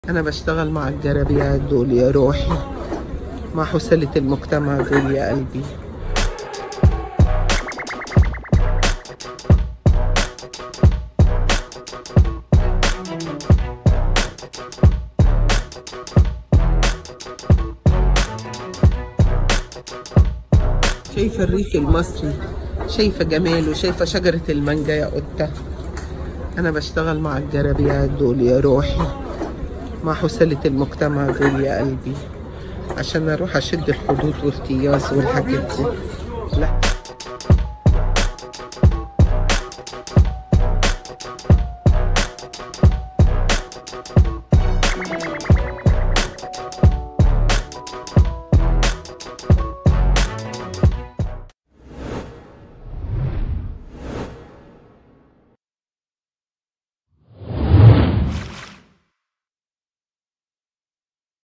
أنا بشتغل مع الجرابيات دول يا روحي مع حسلة المجتمع دول يا قلبي شايفة الريف المصري شايفة جماله شايفة شجرة المانجا يا قطة أنا بشتغل مع الجرابيات دول يا روحي مع حسلة المجتمع دول يا قلبي عشان أروح أشد الخدود والقياس والحاجات دي لا